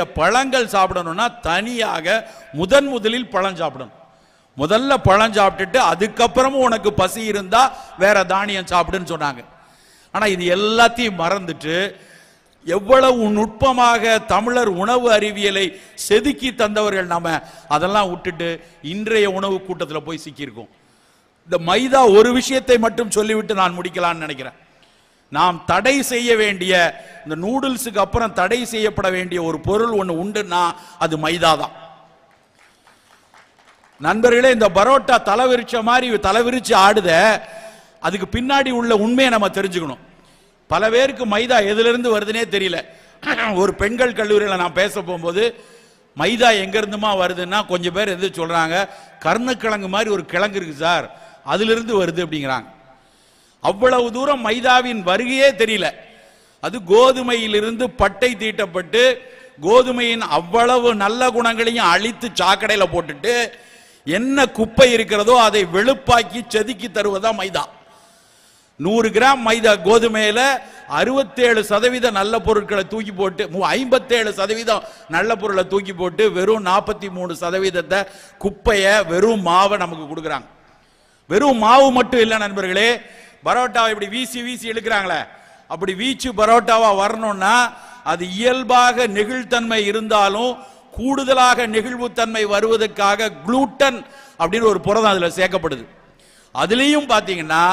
வீட்டில் பழங்கள் சாப்பிடணும்னா தனியாக முதன் முதலில் பழம் சாப்பிடணும் முதல்ல பழம் சாப்பிட்டுட்டு அதுக்கப்புறமும் உனக்கு பசி இருந்தா வேற தானியம் சாப்பிடுன்னு சொன்னாங்க ஆனா இது எல்லாத்தையும் மறந்துட்டு எவ்வளவு நுட்பமாக தமிழர் உணவு அறிவியலை செதுக்கி தந்தவர்கள் நாம அதெல்லாம் விட்டுட்டு இன்றைய உணவு கூட்டத்தில் போய் சிக்கியிருக்கோம் இந்த மைதா ஒரு விஷயத்தை மட்டும் சொல்லிவிட்டு நான் முடிக்கலாம்னு நினைக்கிறேன் நாம் தடை செய்ய வேண்டிய இந்த நூடுல்ஸுக்கு அப்புறம் தடை செய்யப்பட வேண்டிய ஒரு பொருள் ஒன்று உண்டுன்னா அது மைதா தான் நண்பர்களே இந்த பரோட்டா தலைவிரிச்ச மாதிரி தலைவிரிச்சு ஆடுத அதுக்கு பின்னாடி உள்ள உண்மையை நம்ம தெரிஞ்சுக்கணும் பல பேருக்கு மைதா எதிலிருந்து வருதுன்னே தெரியல ஒரு பெண்கள் கல்லூரியில் நான் பேச போகும்போது மைதா எங்க இருந்துமா வருதுன்னா கொஞ்சம் பேர் எது சொல்றாங்க கருணக்கிழங்கு மாதிரி ஒரு கிழங்கு இருக்கு சார் அதிலிருந்து வருது அப்படிங்கிறாங்க அவ்வளவு தூரம் மைதாவின் வருகையே தெரியல அது கோதுமையிலிருந்து பட்டை தீட்டப்பட்டு கோதுமையின் அவ்வளவு நல்ல குணங்களையும் அழித்து சாக்கடையில போட்டுட்டு என்ன குப்பை இருக்கிறதோ அதை வெளுப்பாக்கி செதுக்கி தருவதா மைதா நூறு கிராம் மைதா கோதுமையில அறுபத்தேழு சதவீத நல்ல பொருட்களை தூக்கி போட்டு மு- ஐம்பத்தேழு சதவீதம் நல்ல பொருளை தூக்கி போட்டு வெறும் நாற்பத்தி மூணு சதவீதத்தை குப்பையை வெறும் மாவை நமக்கு கொடுக்குறாங்க வெறும் மாவு மட்டும் இல்லை நண்பர்களே பரோட்டாவை இப்படி வீசி வீசி இழுக்கிறாங்களே அப்படி வீச்சு பரோட்டாவா வரணும்னா அது இயல்பாக நெகிழ்த்தன்மை இருந்தாலும் கூடுதலாக நெகிழ்வுத்தன்மை வருவதற்காக குளூட்டன் அப்படின்னு ஒரு புரதம் அதுல சேர்க்கப்படுது அதுலயும் பாத்தீங்கன்னா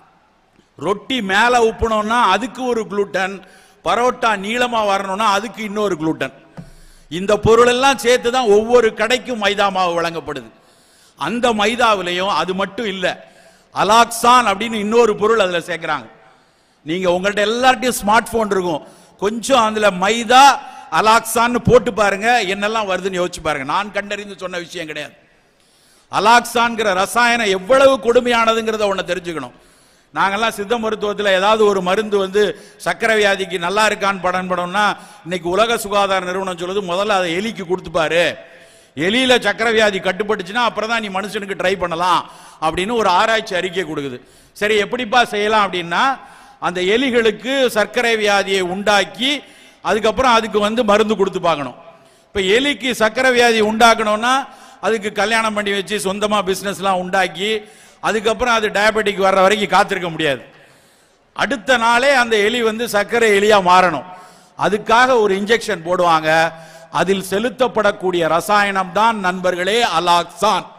ரொட்டி மேலே உப்புனோம்னா அதுக்கு ஒரு குளூட்டன் பரோட்டா நீளமா வரணும்னா அதுக்கு இன்னொரு குளூட்டன் இந்த பொருள் எல்லாம் சேர்த்து தான் ஒவ்வொரு கடைக்கும் மைதா மாவு வழங்கப்படுது அந்த மைதாவிலையும் அது மட்டும் இல்லை அலாக்சான் அப்படின்னு இன்னொரு பொருள் அதுல சேர்க்குறாங்க நீங்க உங்கள்ட்ட எல்லார்ட்டையும் ஸ்மார்ட் போன் இருக்கும் கொஞ்சம் அதுல மைதா அலாக்சான்னு போட்டு பாருங்க என்னெல்லாம் வருதுன்னு யோசிச்சு பாருங்க நான் கண்டறிந்து சொன்ன விஷயம் கிடையாது அலாக்சான்கிற ரசாயனம் எவ்வளவு கொடுமையானதுங்கிறத ஒன்று தெரிஞ்சுக்கணும் நாங்கெல்லாம் சித்த மருத்துவத்தில் ஏதாவது ஒரு மருந்து வந்து சக்கரை வியாதிக்கு நல்லா இருக்கான்னு படம் படம்னா இன்னைக்கு உலக சுகாதார நிறுவனம் சொல்லுது முதல்ல அதை எலிக்கு கொடுத்துப்பாரு எலியில சக்கரை வியாதி கட்டுப்பட்டுச்சுன்னா அப்புறம் தான் நீ மனுஷனுக்கு ட்ரை பண்ணலாம் அப்படின்னு ஒரு ஆராய்ச்சி அறிக்கை கொடுக்குது சரி எப்படிப்பா செய்யலாம் அப்படின்னா அந்த எலிகளுக்கு சர்க்கரை வியாதியை உண்டாக்கி அதுக்கப்புறம் அதுக்கு வந்து மருந்து கொடுத்து பார்க்கணும் இப்போ எலிக்கு சக்கரை வியாதி உண்டாக்கணும்னா அதுக்கு கல்யாணம் பண்ணி வச்சு சொந்தமா பிசினஸ்லாம் உண்டாக்கி அதுக்கப்புறம் அது டயபெட்டிக் வர்ற வரைக்கும் காத்திருக்க முடியாது அடுத்த நாளே அந்த எலி வந்து சர்க்கரை எலியா மாறணும் அதுக்காக ஒரு இன்ஜெக்ஷன் போடுவாங்க அதில் செலுத்தப்படக்கூடிய ரசாயனம் தான் நண்பர்களே அலாக்சான்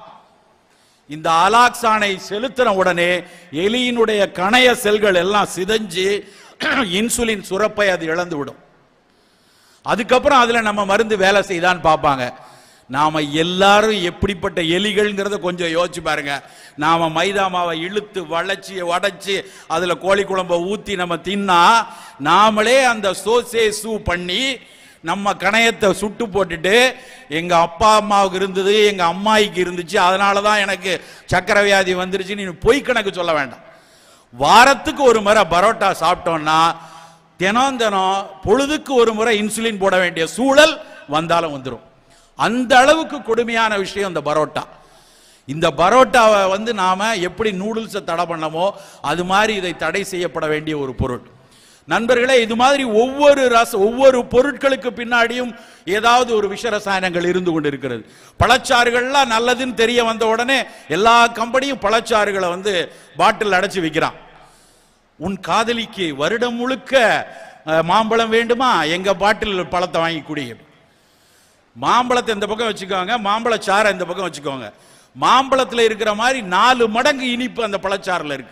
இந்த அலாக்சானை செலுத்தின உடனே எலியினுடைய கணைய செல்கள் எல்லாம் சிதைஞ்சு இன்சுலின் சுரப்பை அது இழந்து விடும் அதுக்கப்புறம் அதுல நம்ம மருந்து வேலை செய்தான்னு பார்ப்பாங்க நாம எல்லாரும் எப்படிப்பட்ட எலிகள்ங்கிறத கொஞ்சம் யோசிச்சு பாருங்க நாம மைதா மாவை இழுத்து வளைச்சி உடைச்சி அதுல கோழி குழம்ப ஊத்தி நம்ம தின்னா நாமளே அந்த சோசே சூ பண்ணி நம்ம கணையத்தை சுட்டு போட்டுட்டு எங்க அப்பா அம்மாவுக்கு இருந்தது எங்க அம்மாய்க்கு இருந்துச்சு அதனால தான் எனக்கு சக்கரை வியாதி வந்துருச்சு நீ பொய் கணக்கு சொல்ல வேண்டாம் வாரத்துக்கு ஒரு முறை பரோட்டா சாப்பிட்டோம்னா தினம் தினம் பொழுதுக்கு ஒரு முறை இன்சுலின் போட வேண்டிய சூழல் வந்தாலும் வந்துடும் அந்த அளவுக்கு கொடுமையான விஷயம் இந்த பரோட்டா இந்த பரோட்டாவை வந்து நாம எப்படி நூடுல்ஸை தடை பண்ணமோ அது மாதிரி இதை தடை செய்யப்பட வேண்டிய ஒரு பொருள் நண்பர்களே இது மாதிரி ஒவ்வொரு ரச ஒவ்வொரு பொருட்களுக்கு பின்னாடியும் ஏதாவது ஒரு விஷ ரசாயனங்கள் இருந்து கொண்டு இருக்கிறது பழச்சாறுகள்லாம் நல்லதுன்னு தெரிய வந்த உடனே எல்லா கம்பெனியும் பழச்சாறுகளை வந்து பாட்டில் அடைச்சு விற்கிறான் உன் காதலிக்கு வருடம் முழுக்க அஹ், மாம்பழம் வேண்டுமா எங்க பாட்டில் பழத்தை வாங்கி குடி மாம்பழத்தை இந்த பக்கம் வச்சுக்கோங்க மாம்பழ சாறை இந்த பக்கம் வச்சுக்கோங்க மாம்பழத்துல இருக்கிற மாதிரி நாலு மடங்கு இனிப்பு அந்த பழச்சாறுல இருக்கு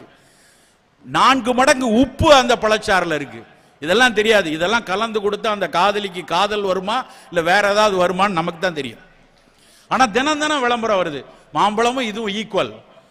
நான்கு மடங்கு உப்பு அந்த பழச்சாறுல இருக்கு இதெல்லாம் தெரியாது இதெல்லாம் கலந்து கொடுத்தா அந்த காதலிக்கு காதல் வருமா இல்ல வேற ஏதாவது வருமான்னு நமக்கு தான் தெரியும் ஆனா தினம் தினம் விளம்பரம் வருது மாம்பழமும் இதுவும் ஈக்குவல்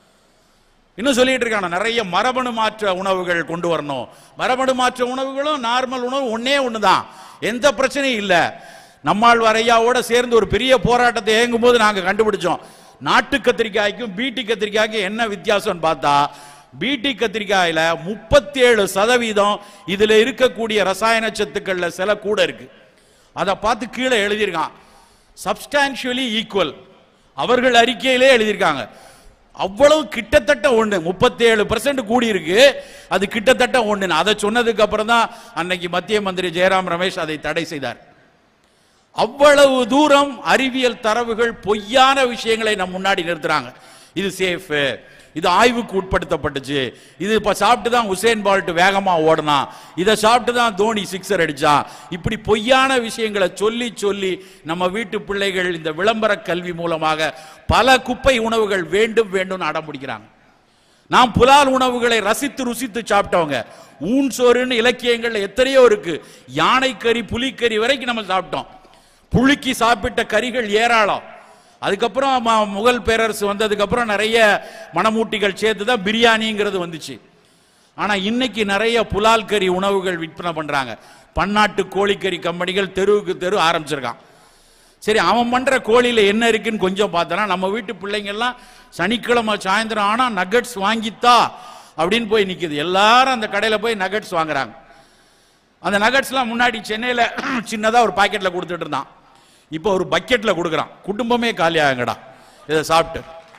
இன்னும் சொல்லிட்டு இருக்காங்க நிறைய மரபணு மாற்ற உணவுகள் கொண்டு வரணும் மரபணு மாற்ற உணவுகளும் நார்மல் உணவு ஒண்ணே ஒண்ணுதான் எந்த பிரச்சனையும் இல்ல நம்மாழ்வார் ஐயாவோட சேர்ந்து ஒரு பெரிய போராட்டத்தை இயங்கும் போது நாங்க கண்டுபிடிச்சோம் நாட்டு கத்திரிக்காய்க்கும் பீட்டி கத்திரிக்காய்க்கும் என்ன வித்தியாசம்னு பார்த்தா பீட்டி கத்திரிக்காயில முப்பத்தி ஏழு சதவீதம் இதுல இருக்கக்கூடிய ரசாயன சத்துக்கள்ல சில கூட இருக்கு அதை பார்த்து கீழே எழுதியிருக்கான் சப்ஸ்டான்ஷியலி ஈக்குவல் அவர்கள் அறிக்கையிலே எழுதியிருக்காங்க அவ்வளவு கிட்டத்தட்ட ஒண்ணு முப்பத்தி ஏழு பர்சன்ட் கூடி இருக்கு அது கிட்டத்தட்ட ஒண்ணு அதை சொன்னதுக்கு அப்புறம் தான் அன்னைக்கு மத்திய மந்திரி ஜெயராம் ரமேஷ் அதை தடை செய்தார் அவ்வளவு தூரம் அறிவியல் தரவுகள் பொய்யான விஷயங்களை நம் முன்னாடி நிறுத்துறாங்க இது சேஃப் இது ஆய்வுக்கு உட்படுத்தப்பட்டுச்சு இது இப்ப சாப்பிட்டு தான் உசேன் பால்ட் வேகமா ஓடினான் இதை சாப்பிட்டு தான் தோனி சிக்ஸர் அடிச்சான் இப்படி பொய்யான விஷயங்களை சொல்லி சொல்லி நம்ம வீட்டு பிள்ளைகள் இந்த விளம்பர கல்வி மூலமாக பல குப்பை உணவுகள் வேண்டும் வேண்டும் அடம் பிடிக்கிறாங்க நாம் புலால் உணவுகளை ரசித்து ருசித்து சாப்பிட்டவங்க ஊன் சோறுன்னு இலக்கியங்கள்ல எத்தனையோ இருக்கு யானைக்கறி புலிக்கறி வரைக்கும் நம்ம சாப்பிட்டோம் புழுக்கி சாப்பிட்ட கறிகள் ஏராளம் அதுக்கப்புறம் ம- முகல் பேரரசு வந்ததுக்கு அப்புறம் நிறைய மணமூட்டிகள் சேர்த்து தான் பிரியாணிங்கிறது வந்துச்சு ஆனா இன்னைக்கு நிறைய புலால் கறி உணவுகள் விற்பனை பண்றாங்க பன்னாட்டு கோழிக்கறி கம்பெனிகள் தெருவுக்கு தெரு ஆரம்பிச்சிருக்கான் சரி அவன் பண்ற கோழியில என்ன இருக்குன்னு கொஞ்சம் பார்த்தனா நம்ம வீட்டு பிள்ளைங்க எல்லாம் சனிக்கிழமை சாயந்தரம் ஆனா நகட்ஸ் வாங்கித்தா அப்படின்னு போய் நிக்குது எல்லாரும் அந்த கடையில போய் நகட்ஸ் வாங்குறாங்க அந்த நகட்ஸ்லாம் முன்னாடி சென்னையில சின்னதா ஒரு பாக்கெட்ல கொடுத்துட்டு இருந்தான் இப்போ ஒரு பக்கெட்ல கொடுக்குறான் குடும்பமே காலியாகங்கடா இதை சாப்பிட்டு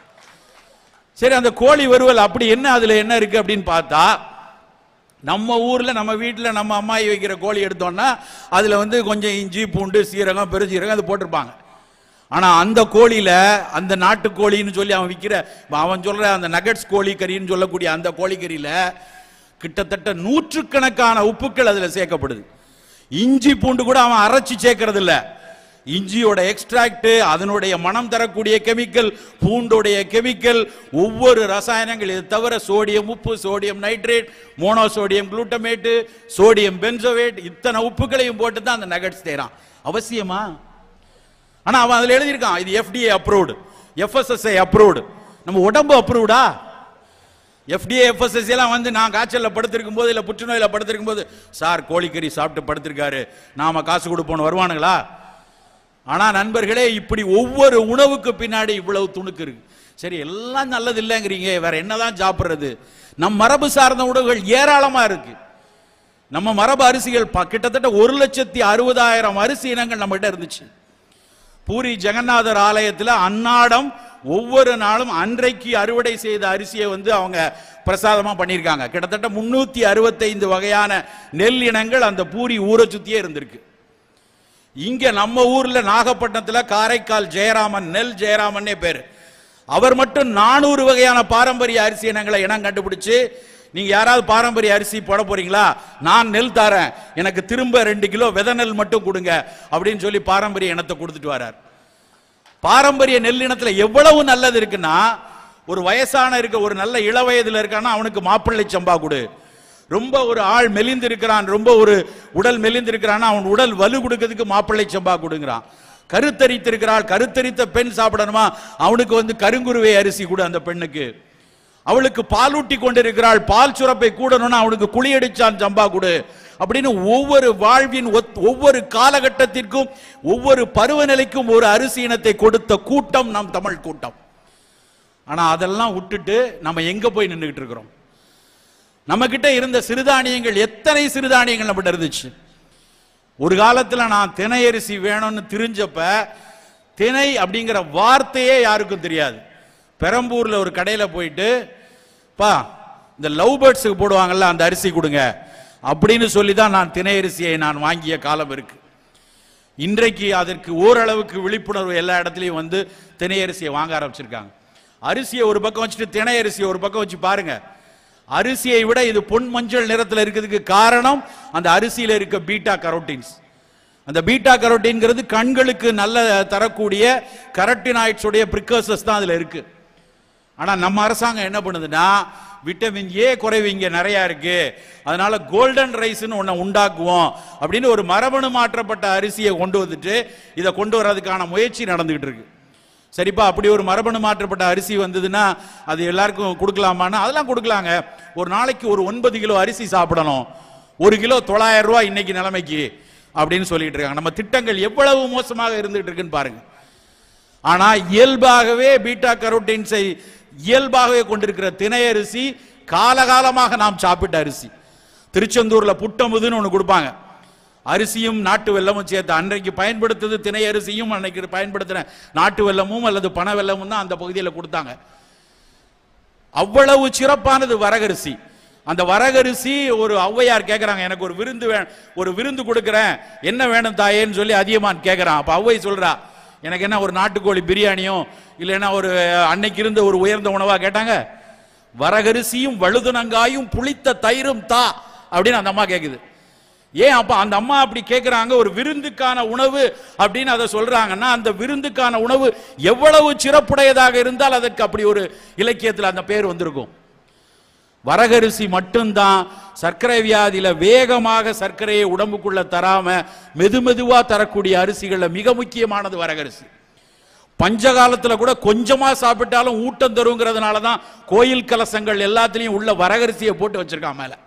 சரி அந்த கோழி வறுவல் அப்படி என்ன அதுல என்ன இருக்கு அப்படின்னு பார்த்தா நம்ம ஊர்ல நம்ம வீட்டுல நம்ம அம்மாயி வைக்கிற கோழி எடுத்தோம்னா அதுல வந்து கொஞ்சம் இஞ்சி பூண்டு சீரகம் பெருஞ்சீரகம் அது போட்டிருப்பாங்க ஆனா அந்த கோழியில அந்த நாட்டு கோழின்னு சொல்லி அவன் விற்கிற அவன் சொல்ற அந்த நகட்ஸ் கோழி கறின்னு சொல்லக்கூடிய அந்த கோழிக்கறியில கிட்டத்தட்ட நூற்றுக்கணக்கான உப்புக்கள் அதுல சேர்க்கப்படுது இஞ்சி பூண்டு கூட அவன் அரைச்சு சேர்க்கறது இல்ல இஞ்சியோட எக்ஸ்ட்ராக்ட் அதனுடைய மனம் தரக்கூடிய கெமிக்கல் பூண்டோடைய கெமிக்கல் ஒவ்வொரு ரசாயனங்கள் இது தவிர சோடியம் உப்பு sodium nitrate monosodium glutamate sodium benzoate இத்தனை உப்புகளையும் போட்டு தான் அந்த நகட்ஸ் செய்றான் அவசியமா ஆனா அவன் அதுல எழுதியிருக்கான் இது எஃப்டிஏ அப்ரூவ்டு எஃப்எஸ்எஸ்ஐ அப்ரூவ்டு நம்ம உடம்பு அப்ரூவ்டா எஃப்டிஏ எஃப்எஸ்எஸ்சி எல்லாம் வந்து நான் காய்ச்சல்ல படுத்திருக்கும் போது இல்ல புற்றுநோயில படுத்திருக்கும் போது சார் கோழிக்கறி சாப்பிட்டு படுத்திருக்காரு நாம காசு கொடுப்போம் வருவானுங்களா ஆனா நண்பர்களே இப்படி ஒவ்வொரு உணவுக்கு பின்னாடி இவ்வளவு துணுக்கு இருக்கு சரி எல்லாம் நல்லது இல்லைங்கிறீங்க வேற என்னதான் சாப்பிடுறது நம் மரபு சார்ந்த உணவுகள் ஏராளமா இருக்கு நம்ம மரபு அரிசிகள் ப- கிட்டத்தட்ட ஒரு லட்சத்தி அறுபதாயிரம் அரிசி இனங்கள் நம்மகிட்ட இருந்துச்சு பூரி ஜெகநாதர் ஆலயத்துல அன்னாடம் ஒவ்வொரு நாளும் அன்றைக்கு அறுவடை செய்த அரிசியை வந்து அவங்க பிரசாதமா பண்ணியிருக்காங்க கிட்டத்தட்ட முன்னூத்தி அறுபத்தைந்து வகையான நெல் இனங்கள் அந்த பூரி ஊரை சுத்தியே இருந்திருக்கு இங்க நம்ம ஊர்ல நாகப்பட்டினத்துல காரைக்கால் ஜெயராமன் நெல் ஜெயராமன்னே பேரு அவர் மட்டும் நானூறு வகையான பாரம்பரிய அரிசி இனங்களை இனம் கண்டுபிடிச்சு நீங்க யாராவது பாரம்பரிய அரிசி போட போறீங்களா நான் நெல் தாரேன் எனக்கு திரும்ப ரெண்டு கிலோ வித நெல் மட்டும் கொடுங்க அப்படின்னு சொல்லி பாரம்பரிய இனத்தை கொடுத்துட்டு வரார் பாரம்பரிய நெல் இனத்துல எவ்வளவு நல்லது இருக்குன்னா ஒரு வயசான இருக்க ஒரு நல்ல இள வயதுல இருக்கான்னா அவனுக்கு மாப்பிள்ளை சம்பா கொடு ரொம்ப ஒரு ஆள் மெலிந்து இருக்கிறான் ரொம்ப ஒரு உடல் மெலிந்து இருக்கிறான்னா அவன் உடல் வலு கொடுக்கிறதுக்கு மாப்பிள்ளை சம்பா கொடுங்கிறான் கருத்தரித்திருக்கிறாள் கருத்தரித்த பெண் சாப்பிடணுமா அவனுக்கு வந்து கருங்குருவை அரிசி கொடு அந்த பெண்ணுக்கு அவளுக்கு பாலூட்டி கொண்டிருக்கிறாள் பால் சுரப்பை கூடணும்னா அவனுக்கு குளியடிச்சான் சம்பா கொடு அப்படின்னு ஒவ்வொரு வாழ்வின் ஒத்- ஒவ்வொரு காலகட்டத்திற்கும் ஒவ்வொரு பருவநிலைக்கும் ஒரு அரிசி இனத்தை கொடுத்த கூட்டம் நம் தமிழ் கூட்டம் ஆனா அதெல்லாம் விட்டுட்டு நம்ம எங்க போய் நின்றுகிட்டு இருக்கிறோம் நம்ம கிட்ட இருந்த சிறுதானியங்கள் எத்தனை சிறுதானியங்கள் நம்மகிட்ட இருந்துச்சு ஒரு காலத்துல நான் திணை அரிசி வேணும்னு தெரிஞ்சப்ப திணை அப்படிங்கிற வார்த்தையே யாருக்கும் தெரியாது பெரம்பூர்ல ஒரு கடையில போயிட்டு பா இந்த லவ் பேர்ட்ஸுக்கு போடுவாங்கல்ல அந்த அரிசி கொடுங்க அப்படின்னு சொல்லி தான் நான் திணை அரிசியை நான் வாங்கிய காலம் இருக்கு இன்றைக்கு அதற்கு ஓரளவுக்கு விழிப்புணர்வு எல்லா இடத்துலையும் வந்து திணை அரிசியை வாங்க ஆரம்பிச்சிருக்காங்க அரிசியை ஒரு பக்கம் வச்சுட்டு திணை அரிசியை ஒரு பக்கம் வச்சு பாருங்க அரிசியை விட இது பொன் மஞ்சள் நிறத்தில் இருக்கிறதுக்கு காரணம் அந்த அரிசியில இருக்க பீட்டா கரோட்டின்ஸ் அந்த பீட்டா கரோட்டின்ங்கிறது கண்களுக்கு நல்ல தரக்கூடிய கரட்டினாய்ட்ஸ் உடைய பிரிகர்சஸ் தான் அதுல இருக்கு ஆனா நம்ம அரசாங்கம் என்ன பண்ணுதுன்னா விட்டமின் ஏ குறைவு இங்க நிறைய இருக்கு அதனால கோல்டன் ரைஸ்னு ஒண்ண உண்டாக்குவோம் அப்படின்னு ஒரு மரபணு மாற்றப்பட்ட அரிசியை கொண்டு வந்துட்டு இதை கொண்டு வர்றதுக்கான முயற்சி நடந்துகிட்டு இருக்கு சரிப்பா அப்படி ஒரு மரபணு மாற்றப்பட்ட அரிசி வந்ததுன்னா அது எல்லாருக்கும் கொடுக்கலாமான்னா அதெல்லாம் கொடுக்கலாங்க ஒரு நாளைக்கு ஒரு ஒன்பது கிலோ அரிசி சாப்பிடணும் ஒரு கிலோ தொள்ளாயிரம் ரூபாய் இன்னைக்கு நிலைமைக்கு அப்படின்னு சொல்லிட்டு இருக்காங்க நம்ம திட்டங்கள் எவ்வளவு மோசமாக இருந்துகிட்டு இருக்குன்னு பாருங்க ஆனா இயல்பாகவே பீட்டா கரோட்டின்ஸை இயல்பாகவே கொண்டிருக்கிற திணை அரிசி காலகாலமாக நாம் சாப்பிட்ட அரிசி திருச்செந்தூர்ல புட்டமுதுன்னு ஒண்ணு கொடுப்பாங்க அரிசியும் நாட்டு வெல்லமும் சேர்த்து அன்றைக்கு பயன்படுத்தது திணை அரிசியும் அன்னைக்கு பயன்படுத்தின நாட்டு வெல்லமும் அல்லது பனை வெல்லமும் தான் அந்த பகுதியில் கொடுத்தாங்க அவ்வளவு சிறப்பானது வரகரிசி அந்த வரகரிசி ஒரு ஔவையார் கேட்குறாங்க எனக்கு ஒரு விருந்து வே ஒரு விருந்து கொடுக்குறேன் என்ன வேணும் தாயேன்னு சொல்லி அதியமான் கேட்குறான் அப்போ ஔவை சொல்றா எனக்கு என்ன ஒரு நாட்டுக்கோழி பிரியாணியும் இல்லைன்னா ஒரு அன்னைக்கு இருந்த ஒரு உயர்ந்த உணவா கேட்டாங்க வரகரிசியும் வழுதுனங்காயும் புளித்த தயிரும் தா அப்படின்னு அந்த அம்மா கேட்குது ஏன் அப்ப அந்த அம்மா அப்படி கேட்குறாங்க ஒரு விருந்துக்கான உணவு அப்படின்னு அதை சொல்றாங்கன்னா அந்த விருந்துக்கான உணவு எவ்வளவு சிறப்புடையதாக இருந்தால் அதற்கு அப்படி ஒரு இலக்கியத்தில் அந்த பேர் வந்திருக்கும் வரகரிசி மட்டும்தான் சர்க்கரை வியாதியில வேகமாக சர்க்கரையை உடம்புக்குள்ள தராம மெதுமெதுவா தரக்கூடிய அரிசிகள்ல மிக முக்கியமானது வரகரிசி பஞ்சகாலத்துல கூட கொஞ்சமா சாப்பிட்டாலும் ஊட்டம் தருங்கிறதுனால தான் கோயில் கலசங்கள் எல்லாத்துலயும் உள்ள வரகரிசியை போட்டு வச்சிருக்கான் மேல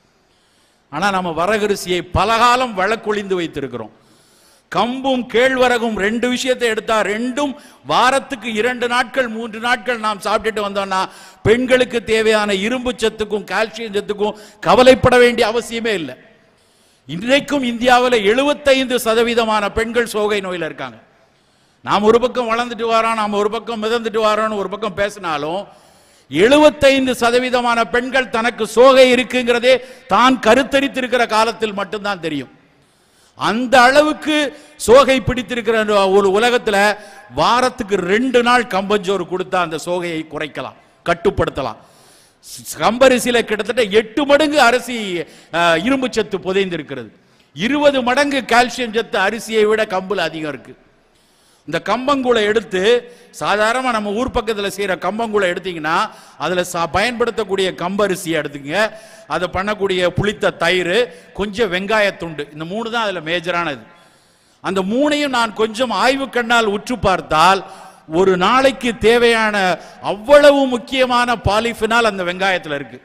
ஆனா நம்ம வரகரிசியை பலகாலம் வழக்கொழிந்து வைத்திருக்கிறோம் கம்பும் கேழ்வரகும் ரெண்டு விஷயத்தை எடுத்தா ரெண்டும் வாரத்துக்கு இரண்டு நாட்கள் மூன்று நாட்கள் நாம் சாப்பிட்டுட்டு வந்தோம்னா பெண்களுக்கு தேவையான இரும்பு சத்துக்கும் கால்சியம் சத்துக்கும் கவலைப்பட வேண்டிய அவசியமே இல்லை இன்றைக்கும் இந்தியாவில் எழுபத்தைந்து சதவீதமான பெண்கள் சோகை நோயில் இருக்காங்க நாம் ஒரு பக்கம் வளர்ந்துட்டு வரோம் நாம் ஒரு பக்கம் மிதந்துட்டு வரோம்னு ஒரு பக்கம் பேசினாலும் எழுபத்தைந்து சதவீதமான பெண்கள் தனக்கு சோகை இருக்குங்கிறதே தான் கருத்தரித்திருக்கிற காலத்தில் மட்டும்தான் தெரியும் அந்த அளவுக்கு சோகை பிடித்திருக்கிற ஒரு உலகத்துல வாரத்துக்கு ரெண்டு நாள் கம்பஞ்சோறு கொடுத்தா அந்த சோகையை குறைக்கலாம் கட்டுப்படுத்தலாம் ஸ்- கம்பரிசியில கிட்டத்தட்ட எட்டு மடங்கு அரிசி அஹ், இரும்பு சத்து புதைந்திருக்கிறது இருபது மடங்கு கால்சியம் சத்து அரிசியை விட கம்புல அதிகம் இருக்கு இந்த கம்பங்கூழை எடுத்து சாதாரணமாக நம்ம ஊர் பக்கத்தில் செய்கிற கம்பங்கூழை எடுத்தீங்கன்னா அதில் சா பயன்படுத்தக்கூடிய கம்பரிசியை எடுத்துக்கங்க அதை பண்ணக்கூடிய புளித்த தயிர் கொஞ்சம் வெங்காயத்துண்டு இந்த மூணு தான் அதில் மேஜரானது அந்த மூணையும் நான் கொஞ்சம் ஆய்வு கண்ணால் உற்று பார்த்தால் ஒரு நாளைக்கு தேவையான அவ்வளவு முக்கியமான பாலிஃபினால் அந்த வெங்காயத்தில் இருக்கு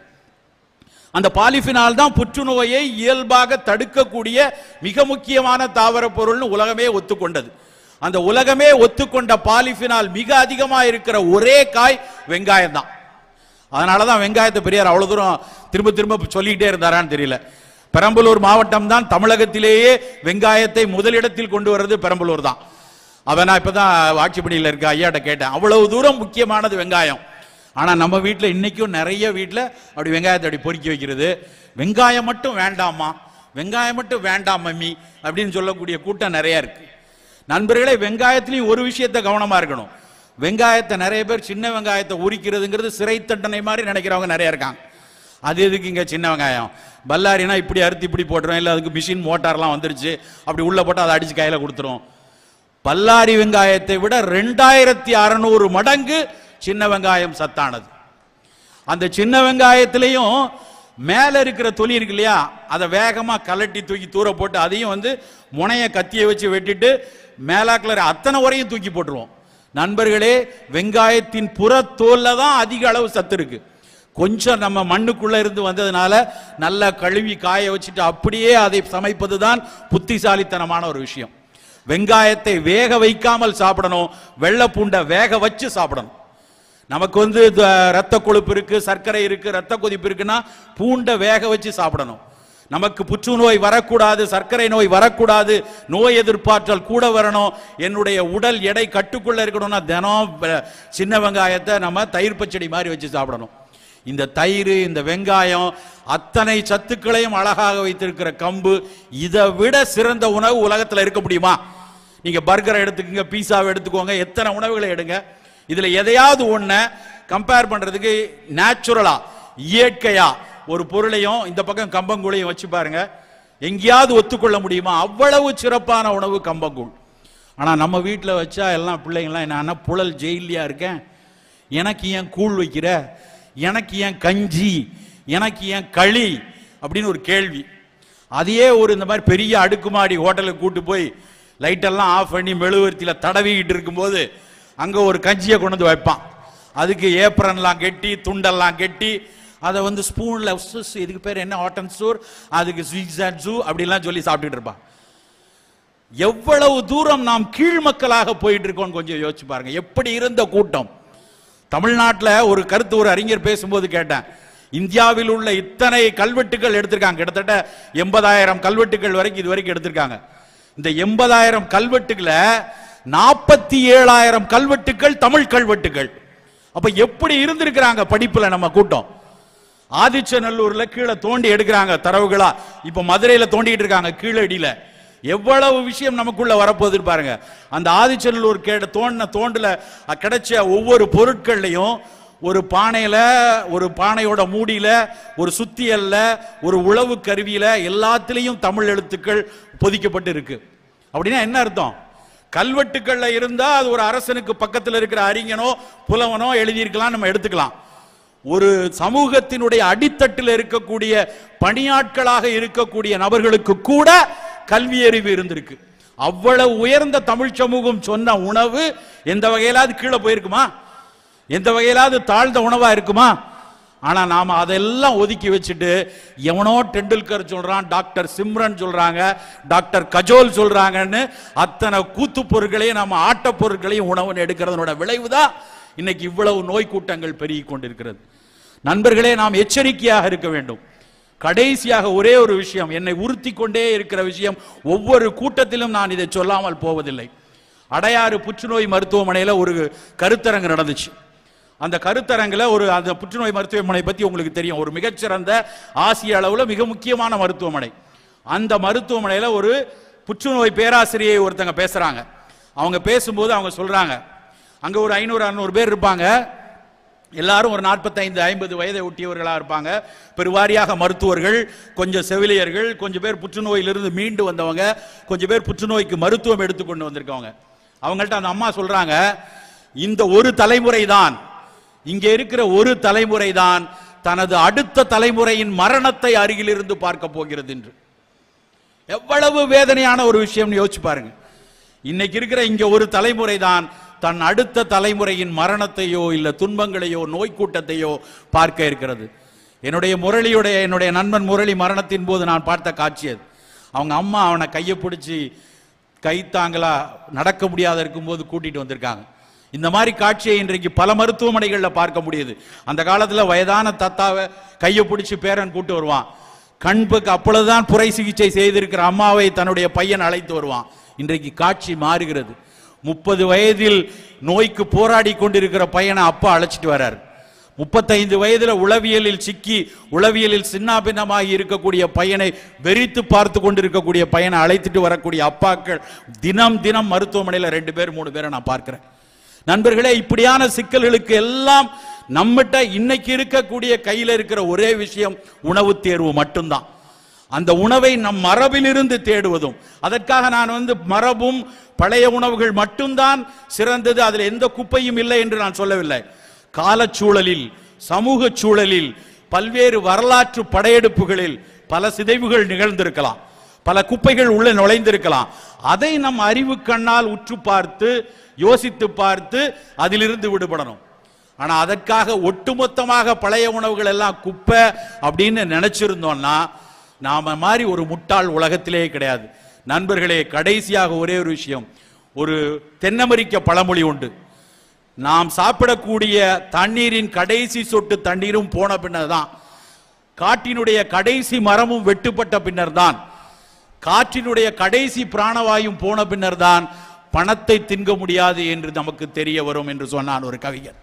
அந்த பாலிஃபினால் தான் புற்றுநோயை இயல்பாக தடுக்கக்கூடிய மிக முக்கியமான தாவர பொருள்னு உலகமே ஒத்துக்கொண்டது அந்த உலகமே ஒத்துக்கொண்ட பாலிஃபினால் மிக அதிகமா இருக்கிற ஒரே காய் வெங்காயம் தான் அதனால தான் வெங்காயத்தை பெரியார் அவ்வளவு தூரம் திரும்ப திரும்ப சொல்லிக்கிட்டே இருந்தாரான்னு தெரியல பெரம்பலூர் மாவட்டம் தான் தமிழகத்திலேயே வெங்காயத்தை முதலிடத்தில் கொண்டு வர்றது பெரம்பலூர் தான் அவன் நான் இப்பதான் ஆட்சிப்பணியில் இருக்க ஐயாட்ட கேட்டேன் அவ்வளவு தூரம் முக்கியமானது வெங்காயம் ஆனா நம்ம வீட்டில் இன்னைக்கும் நிறைய வீட்டில் அப்படி வெங்காயத்தை அப்படி பொறுக்கி வைக்கிறது வெங்காயம் மட்டும் வேண்டாமா வெங்காயம் மட்டும் வேண்டாம் மம்மி அப்படின்னு சொல்லக்கூடிய கூட்டம் நிறைய இருக்கு நண்பர்களே வெங்காயத்திலையும் ஒரு விஷயத்தை கவனமா இருக்கணும் வெங்காயத்தை நிறைய பேர் சின்ன வெங்காயத்தை உரிக்கிறதுங்கிறது சிறை தண்டனை மாதிரி நினைக்கிறவங்க நிறைய இருக்காங்க அது எதுக்கு இங்க சின்ன வெங்காயம் பல்லாரினா இப்படி அறுத்து இப்படி போட்டுரும் இல்லை அதுக்கு மிஷின் மோட்டார்லாம் வந்துருச்சு அப்படி உள்ள போட்டு அதை அடிச்சு கையில கொடுத்துரும் பல்லாரி வெங்காயத்தை விட ரெண்டாயிரத்தி அறநூறு மடங்கு சின்ன வெங்காயம் சத்தானது அந்த சின்ன வெங்காயத்திலையும் மேல இருக்கிற தொலி இருக்கு இல்லையா அதை வேகமா கலட்டி தூக்கி தூர போட்டு அதையும் வந்து முனைய கத்தியை வச்சு வெட்டிட்டு மேலாக்கில் அத்தனை உரையும் தூக்கி போட்டுருவோம் நண்பர்களே வெங்காயத்தின் புறத்தோல்ல தான் அதிக அளவு சத்து இருக்கு கொஞ்சம் நம்ம மண்ணுக்குள்ள இருந்து வந்ததுனால நல்லா கழுவி காய வச்சுட்டு அப்படியே அதை சமைப்பது தான் புத்திசாலித்தனமான ஒரு விஷயம் வெங்காயத்தை வேக வைக்காமல் சாப்பிடணும் வெள்ளை பூண்டை வேக வச்சு சாப்பிடணும் நமக்கு வந்து இந்த ரத்த கொழுப்பு இருக்கு சர்க்கரை இருக்கு ரத்த கொதிப்பு இருக்குன்னா பூண்டை வேக வச்சு சாப்பிடணும் நமக்கு புற்றுநோய் வரக்கூடாது சர்க்கரை நோய் வரக்கூடாது நோய் எதிர்ப்பாற்றல் கூட வரணும் என்னுடைய உடல் எடை கட்டுக்குள்ள இருக்கணும்னா தினம் வெ- சின்ன வெங்காயத்தை நம்ம தயிர் பச்சடி மாதிரி வச்சு சாப்பிடணும் இந்த தயிர் இந்த வெங்காயம் அத்தனை சத்துக்களையும் அழகாக வைத்திருக்கிற கம்பு இதை விட சிறந்த உணவு உலகத்தில் இருக்க முடியுமா நீங்க பர்கரை எடுத்துக்கோங்க பீஸாவை எடுத்துக்கோங்க எத்தனை உணவுகளை எடுங்க இதுல எதையாவது ஒண்ண கம்பேர் பண்றதுக்கு நேச்சுரலா இயற்கையா ஒரு பொருளையும் இந்த பக்கம் கம்பங்கூழையும் வச்சு பாருங்க எங்கேயாவது ஒத்துக்கொள்ள முடியுமா அவ்வளவு சிறப்பான உணவு கம்பங்கூழ் ஆனா நம்ம வீட்டில் வச்சா எல்லாம் பிள்ளைங்களாம் என்ன புழல் ஜெயிலியா இருக்கேன் எனக்கு ஏன் கூழ் வைக்கிற எனக்கு ஏன் கஞ்சி எனக்கு ஏன் களி அப்படின்னு ஒரு கேள்வி அதையே ஒரு இந்த மாதிரி பெரிய அடுக்குமாடி ஹோட்டலுக்கு கூட்டு போய் லைட்டெல்லாம் ஆஃப் பண்ணி மெழுகுவர்த்தியில் தடவிக்கிட்டு இருக்கும்போது அங்கே ஒரு கஞ்சியை கொண்டு வந்து வைப்பான் அதுக்கு ஏப்ரன்லாம் கெட்டி துண்டெல்லாம் கெட்டி அதை வந்து ஸ்பூனில் இதுக்கு பேர் என்ன ஹாட்டன் சூர் அதுக்கு ஸ்வீட்ஸ் அண்ட் ஜூ அப்படிலாம் சொல்லி சாப்பிட்டுட்டு இருப்பான் எவ்வளவு தூரம் நாம் கீழ் மக்களாக போயிட்டு இருக்கோம்னு கொஞ்சம் யோசிச்சு பாருங்க எப்படி இருந்த கூட்டம் தமிழ்நாட்டில் ஒரு கருத்து ஒரு அறிஞர் பேசும்போது கேட்டேன் இந்தியாவில் உள்ள இத்தனை கல்வெட்டுகள் எடுத்திருக்காங்க கிட்டத்தட்ட எண்பதாயிரம் கல்வெட்டுகள் வரைக்கும் இது வரைக்கும் எடுத்திருக்காங்க இந்த எண்பதாயிரம் கல்வெட்டுகளை நாற்பத்தி ஏழாயிரம் கல்வெட்டுகள் தமிழ் கல்வெட்டுகள் அப்ப எப்படி இருந்திருக்கிறாங்க படிப்புல நம்ம கூட்டம் ஆதிச்சநல்லூர்ல கீழே தோண்டி எடுக்கிறாங்க தரவுகளா இப்ப மதுரையில தோண்டிட்டு இருக்காங்க கீழடியில எவ்வளவு விஷயம் நமக்குள்ள வரப்போகுது பாருங்க அந்த ஆதிச்சநல்லூர் கேட்ட தோண்டின தோண்டுல அ- கிடைச்ச ஒவ்வொரு பொருட்கள்லையும் ஒரு பானையில ஒரு பானையோட மூடியில ஒரு சுத்தியல்ல ஒரு உழவு கருவியில எல்லாத்துலயும் தமிழ் எழுத்துக்கள் பொதிக்கப்பட்டு இருக்கு அப்படின்னா என்ன அர்த்தம் கல்வெட்டுக்கள்ல இருந்தா அது ஒரு அரசனுக்கு பக்கத்துல இருக்கிற அறிஞனோ புலவனோ எழுதியிருக்கலாம் நம்ம எடுத்துக்கலாம் ஒரு சமூகத்தினுடைய அடித்தட்டில் இருக்கக்கூடிய பணியாட்களாக இருக்கக்கூடிய நபர்களுக்கு கூட கல்வி அறிவு இருந்திருக்கு அவ்வளவு உயர்ந்த தமிழ் சமூகம் சொன்ன உணவு எந்த வகையிலாவது கீழே போயிருக்குமா எந்த வகையிலாவது தாழ்ந்த உணவா இருக்குமா ஆனா நாம அதெல்லாம் ஒதுக்கி வச்சுட்டு எவனோ டெண்டுல்கர் சொல்றான் டாக்டர் சிம்ரன் சொல்றாங்க டாக்டர் கஜோல் சொல்றாங்கன்னு அத்தனை கூத்து பொருட்களையும் நம்ம ஆட்ட பொருட்களையும் உணவுன்னு எடுக்கிறதனோட விளைவுதான் இன்னைக்கு இவ்வளவு நோய் கூட்டங்கள் பெருகி கொண்டிருக்கிறது நண்பர்களே நாம் எச்சரிக்கையாக இருக்க வேண்டும் கடைசியாக ஒரே ஒரு விஷயம் என்னை உறுத்தி கொண்டே இருக்கிற விஷயம் ஒவ்வொரு கூட்டத்திலும் நான் இதை சொல்லாமல் போவதில்லை அடையாறு புற்றுநோய் மருத்துவமனையில ஒரு கருத்தரங்கு நடந்துச்சு அந்த கருத்தரங்குல ஒரு அந்த புற்றுநோய் மருத்துவமனை பத்தி உங்களுக்கு தெரியும் ஒரு மிகச்சிறந்த ஆசிய அளவுல மிக முக்கியமான மருத்துவமனை அந்த மருத்துவமனையில ஒரு புற்றுநோய் பேராசிரியை ஒருத்தங்க பேசுறாங்க அவங்க பேசும்போது அவங்க சொல்றாங்க அங்க ஒரு ஐநூறு அறுநூறு பேர் இருப்பாங்க எல்லாரும் ஒரு நாற்பத்தைந்து ஐம்பது வயதை ஒட்டியவர்களாக இருப்பாங்க பெருவாரியாக மருத்துவர்கள் கொஞ்சம் செவிலியர்கள் கொஞ்சம் பேர் புற்றுநோயிலிருந்து மீண்டு வந்தவங்க கொஞ்சம் பேர் புற்றுநோய்க்கு மருத்துவம் எடுத்துக்கொண்டு வந்திருக்கவங்க அவங்கள்ட்ட அந்த அம்மா சொல்றாங்க இந்த ஒரு தலைமுறை தான் இங்கே இருக்கிற ஒரு தலைமுறை தான் தனது அடுத்த தலைமுறையின் மரணத்தை அருகிலிருந்து பார்க்க போகிறது என்று எவ்வளவு வேதனையான ஒரு விஷயம்னு யோசிச்சு பாருங்க இன்னைக்கு இருக்கிற இங்க ஒரு தலைமுறை தான் தன் அடுத்த தலைமுறையின் மரணத்தையோ இல்ல துன்பங்களையோ நோய் கூட்டத்தையோ பார்க்க இருக்கிறது என்னுடைய முரளியுடைய என்னுடைய நண்பன் முரளி மரணத்தின் போது நான் பார்த்த காட்சி அது அவங்க அம்மா அவனை கையை பிடிச்சி கைத்தாங்களா நடக்க முடியாத இருக்கும்போது கூட்டிட்டு வந்திருக்காங்க இந்த மாதிரி காட்சியை இன்றைக்கு பல மருத்துவமனைகள்ல பார்க்க முடியுது அந்த காலத்துல வயதான தத்தாவை கையை பிடிச்சி பேரன் கூட்டு வருவான் கண்புக்கு அப்பொழுதுதான் புரை சிகிச்சை செய்திருக்கிற அம்மாவை தன்னுடைய பையன் அழைத்து வருவான் இன்றைக்கு காட்சி மாறுகிறது முப்பது வயதில் நோய்க்கு போராடி கொண்டிருக்கிற பையனை அப்பா அழைச்சிட்டு வர்றார் முப்பத்தைந்து வயதுல உளவியலில் சிக்கி உளவியலில் சின்னாபின்னமாகி இருக்கக்கூடிய பையனை வெறித்து பார்த்து கொண்டிருக்கக்கூடிய பையனை அழைத்துட்டு வரக்கூடிய அப்பாக்கள் தினம் தினம் மருத்துவமனையில ரெண்டு பேர் மூணு பேரை நான் பார்க்கிறேன் நண்பர்களே இப்படியான சிக்கல்களுக்கு எல்லாம் நம்மகிட்ட இன்னைக்கு இருக்கக்கூடிய கையில இருக்கிற ஒரே விஷயம் உணவு தேர்வு மட்டும்தான் அந்த உணவை நம் மரபிலிருந்து தேடுவதும் அதற்காக நான் வந்து மரபும் பழைய உணவுகள் மட்டும்தான் சிறந்தது அதில் எந்த குப்பையும் இல்லை என்று நான் சொல்லவில்லை காலச்சூழலில் சமூக சூழலில் பல்வேறு வரலாற்று படையெடுப்புகளில் பல சிதைவுகள் நிகழ்ந்திருக்கலாம் பல குப்பைகள் உள்ள நுழைந்திருக்கலாம் அதை நம் அறிவு கண்ணால் உற்று பார்த்து யோசித்து பார்த்து அதிலிருந்து விடுபடணும் ஆனா அதற்காக ஒட்டுமொத்தமாக பழைய உணவுகள் எல்லாம் குப்பை அப்படின்னு நினைச்சிருந்தோம்னா நாம மாதிரி ஒரு முட்டாள் உலகத்திலே கிடையாது நண்பர்களே கடைசியாக ஒரே ஒரு விஷயம் ஒரு தென்னமெரிக்க பழமொழி உண்டு நாம் சாப்பிடக்கூடிய தண்ணீரின் கடைசி சொட்டு தண்ணீரும் போன பின்னர் தான் காட்டினுடைய கடைசி மரமும் வெட்டுப்பட்ட பின்னர் தான் காற்றினுடைய கடைசி பிராணவாயும் போன பின்னர் தான் பணத்தை தின்க முடியாது என்று நமக்கு தெரிய வரும் என்று சொன்னான் ஒரு கவிஞர்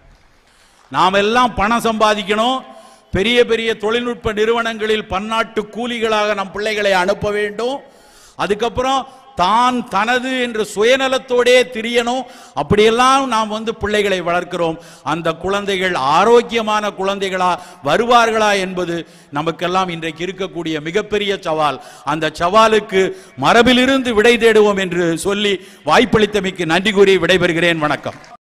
நாம் எல்லாம் பணம் சம்பாதிக்கணும் பெரிய பெரிய தொழில்நுட்ப நிறுவனங்களில் பன்னாட்டு கூலிகளாக நம் பிள்ளைகளை அனுப்ப வேண்டும் அதுக்கப்புறம் தான் தனது என்று சுயநலத்தோடே திரியணும் அப்படியெல்லாம் நாம் வந்து பிள்ளைகளை வளர்க்கிறோம் அந்த குழந்தைகள் ஆரோக்கியமான குழந்தைகளா வருவார்களா என்பது நமக்கெல்லாம் இன்றைக்கு இருக்கக்கூடிய மிகப்பெரிய சவால் அந்த சவாலுக்கு மரபிலிருந்து விடை தேடுவோம் என்று சொல்லி வாய்ப்பளித்தமைக்கு நன்றி கூறி விடைபெறுகிறேன் வணக்கம்